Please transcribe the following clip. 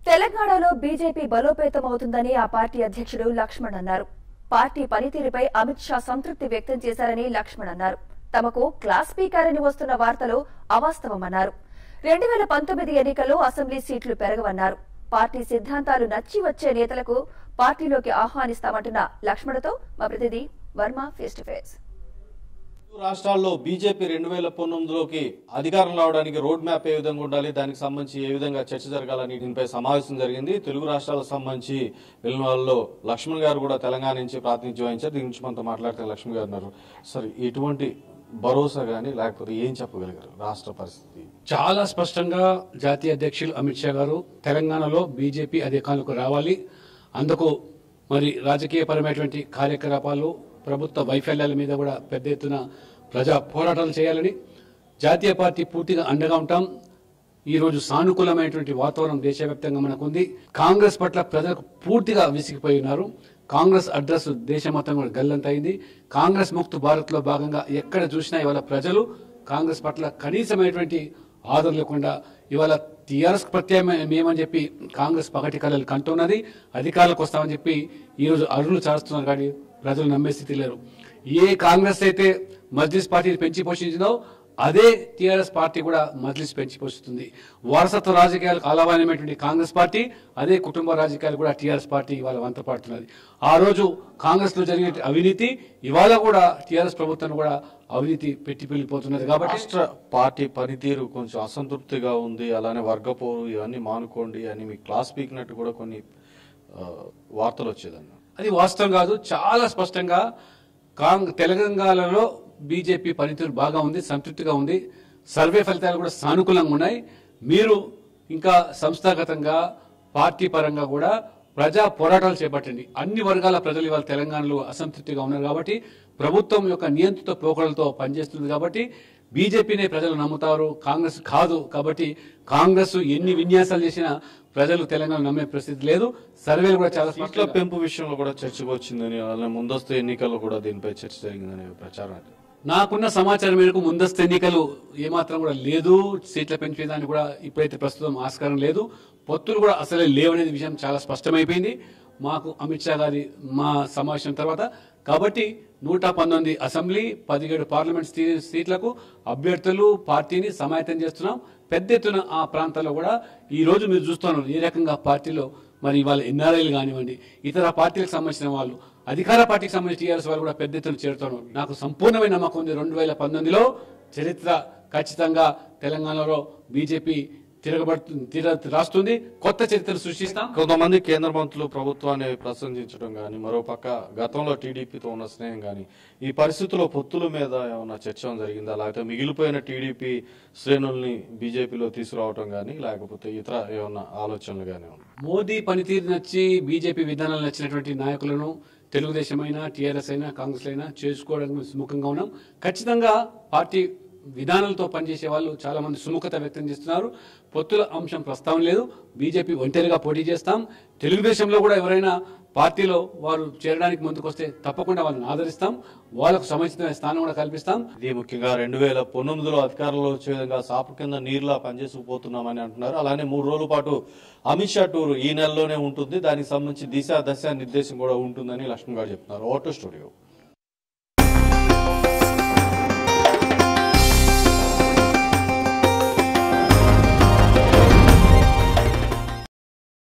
తెలంగాణలో బీజేపీ బలోపేతం అవుతుందని ఆ పార్టీ అధ్యక్షుడు లక్ష్మణ్ అన్నారు పార్టీ పనితీరుపై అమిత్ షా సంతృప్తి వ్యక్తం చేశారని లక్ష్మణ్ అన్నారు తమకు క్లాస్ స్పీకర్ అని వస్తున్న వార్తలు అవాస్తవమన్నారు రెండు వేల పంతొమ్మిది ఎన్నికల్లో అసెంబ్లీ సీట్లు పెరగవన్నారు పార్టీ సిద్ధాంతాలు నచ్చి వచ్చే నేతలకు పార్టీలోకి ఆహ్వానిస్తామంటున్న లక్ష్మణ్తో మా ప్రతినిధి Varma face to face Telugu రాష్ట్రాల్లో బీజేపీ రెండు వేల పంతొమ్మిదిలోకి అధికారం రావడానికి రోడ్ మ్యాప్ ఏ విధంగా ఉండాలి దానికి సంబంధించి ఏ విధంగా చర్చ జరగాలని దీనిపై సమావేశం జరిగింది తెలుగు రాష్ట్రాలకు సంబంధించి వెళ్ళిన వాళ్ళలో లక్ష్మణ్ గారు కూడా తెలంగాణ నుంచి ప్రాతినిధ్యం వహించారు దీని నుంచి మనతో మాట్లాడితే లక్ష్మణ్ గారు ఉన్నారు సరే ఎటువంటి భరోసా కానీ లేకపోతే ఏం చెప్పగలిగారు రాష్ట్ర పరిస్థితి చాలా స్పష్టంగా జాతీయ అధ్యక్షులు అమిత్ షా గారు తెలంగాణలో బీజేపీ అధికారులకు రావాలి అందుకు మరి రాజకీయపరమైనటువంటి కార్యకలాపాలు ప్రభుత్వ వైఫల్యాల మీద కూడా పెద్ద ఎత్తున ప్రజా పోరాటాలు చేయాలని జాతీయ పార్టీ పూర్తిగా అండగా ఉంటాం ఈ రోజు సానుకూలమైనటువంటి వాతావరణం దేశవ్యాప్తంగా మనకుంది కాంగ్రెస్ పట్ల ప్రజలకు పూర్తిగా విసిగిపోయి ఉన్నారు కాంగ్రెస్ అడ్రస్ దేశం మొత్తం కూడా గల్లంతైంది కాంగ్రెస్ ముక్త్ భారత్ లో భాగంగా ఎక్కడ చూసినా ఇవాళ ప్రజలు కాంగ్రెస్ పట్ల కనీసమైనటువంటి ఆదరణ లేకుండా ఇవాళ టీఆర్ఎస్ ప్రత్యామ్నాయం ఏమని చెప్పి కాంగ్రెస్ పగటి కళలు కంటున్నది అధికారులకు వస్తామని చెప్పి ఈ రోజు అరువులు చారుస్తున్నారు కానీ ప్రజలు నమ్మే స్థితి లేరు ఏ కాంగ్రెస్ అయితే మజ్లిస్ పార్టీని పెంచి పోషించిందో అదే టీఆర్ఎస్ పార్టీ కూడా మజ్లిస్ పెంచి పోషిస్తుంది వారసత్వ రాజకీయాలకు అలవానమైనటువంటి కాంగ్రెస్ పార్టీ అదే కుటుంబ రాజకీయాలు కూడా టీఆర్ఎస్ పార్టీ ఇవాళ వంత పాడుతున్నది ఆ రోజు కాంగ్రెస్ లో జరిగిన అవినీతి ఇవాళ కూడా టీఆర్ఎస్ ప్రభుత్వం కూడా అవినీతి పెట్టి పెళ్లిపోతున్నది కాబట్టి రాష్ట్ర పార్టీ పనితీరు కొంచెం అసంతృప్తిగా ఉంది అలానే వర్గపోరు ఇవన్నీ మానుకోండి అని మీ క్లాస్ పీకినట్టు కూడా కొన్ని ఆ, వార్తలు వచ్చేదన్న అది వాస్తవం కాదు చాలా స్పష్టంగా కాంగ్ తెలంగాణలో బీజేపీ పనితీరు బాగా ఉంది సంతృప్తిగా ఉంది సర్వే ఫలితాలు కూడా సానుకూలంగా ఉన్నాయి మీరు ఇంకా సంస్థాగతంగా పార్టీ పరంగా కూడా ప్రజా పోరాటాలు చేపట్టండి అన్ని వర్గాల ప్రజలు ఇవాళ తెలంగాణలో అసంతృప్తిగా ఉన్నారు కాబట్టి ప్రభుత్వం యొక్క నియంత్రిత పోకడలతో పనిచేస్తుంది కాబట్టి బీజేపీనే ప్రజలు నమ్ముతారు కాంగ్రెస్ కాదు కాబట్టి కాంగ్రెస్ ఎన్ని విన్యాసాలు చేసినా ప్రజలు తెలంగాణ నమ్మే పరిస్థితి లేదు సర్వేలు కూడా చాలా సీట్ల స్పష్టంగా పెంపు విషయంలో కూడా చర్చకు వచ్చిందని అలానే ముందస్తు ఎన్నికల్లో కూడా దీనిపై చర్చ జరిగిందనే ప్రచారం అయితే. నాకున్న సమాచారం మేరకు ముందస్తు ఎన్నికలు ఏమాత్రం కూడా లేదు సీట్ల పెంచేదానికి కూడా ఇప్పుడైతే ప్రస్తుతం ఆస్కారం లేదు పొత్తులు కూడా అసలే లేవనేది విషయం చాలా స్పష్టమైపోయింది మాకు అమిత్ షా గారి మా సమావేశం తర్వాత కాబట్టి నూట పంతొమ్మిది అసెంబ్లీ పదిహేడు పార్లమెంట్ సీ- సీట్లకు అభ్యర్థులు పార్టీని సమాయత్తం చేస్తున్నాం పెద్ద ఎత్తున ఆ ప్రాంతాల్లో కూడా ఈ రోజు మీరు చూస్తున్నారు ఏ రకంగా పార్టీలో మరి ఇవాళ ఎన్ఆర్ఐలు కానివ్వండి ఇతర పార్టీలకు సంబంధించిన వాళ్ళు అధికార పార్టీకి సంబంధించిన టీఆర్ఎస్ వాళ్ళు కూడా పెద్ద ఎత్తున చేరుతున్నారు నాకు సంపూర్ణమైన నమ్మకం ఉంది రెండు వేల పంతొమ్మిదిలో చరిత్ర ఖచ్చితంగా తెలంగాణలో బీజేపీ తిరగబడుతు తిర రాస్తుంది కొత్త చరిత్ర సృష్టిస్తాం కొంతమంది కేంద్ర మంత్రులు ప్రభుత్వాన్ని ప్రశంసించడం కానీ మరోపక్క గతంలో టీడీపీతో ఉన్న స్నేహం కానీ ఈ పరిస్థితుల్లో పొత్తుల మీద ఏమైనా చర్చ జరిగిందా లేకపోతే మిగిలిపోయిన టీడీపీ శ్రేణుల్ని బీజేపీలో తీసుకురావటం కానీ లేకపోతే ఇతర ఏమైనా ఆలోచనలు కానీ ఉన్నాయి మోదీ పనితీరు నచ్చి బీజేపీ విధానాలు నచ్చినటువంటి నాయకులను తెలుగుదేశం అయినా టీఆర్ఎస్ అయినా కాంగ్రెస్ అయినా చేసుకోవడానికి సుముఖంగా ఉన్నాం ఖచ్చితంగా పార్టీ విధానాలతో పనిచేసే వాళ్ళు చాలా మంది సుముఖత వ్యక్తం చేస్తున్నారు పొత్తుల అంశం ప్రస్తావన లేదు బీజేపీ ఒంటరిగా పోటీ చేస్తాం తెలుగుదేశంలో కూడా ఎవరైనా పార్టీలో వారు చేరడానికి ముందుకొస్తే తప్పకుండా వాళ్ళని ఆదరిస్తాం వాళ్ళకు సముచితమైన స్థానం కూడా కల్పిస్తాం ఇది ముఖ్యంగా రెండు వేల పంతొమ్మిదిలో అధికారంలో వచ్చే విధంగా సాపు కింద నీరులా పనిచేసుకుపోతున్నామని అంటున్నారు అలానే మూడు రోజుల పాటు అమిత్ షా టూర్ ఈ నెలలోనే ఉంటుంది దానికి సంబంధించి దిశ దశ నిర్దేశం కూడా ఉంటుందని లక్ష్మణ్ గారు చెప్తున్నారు ఓటో స్టూడియో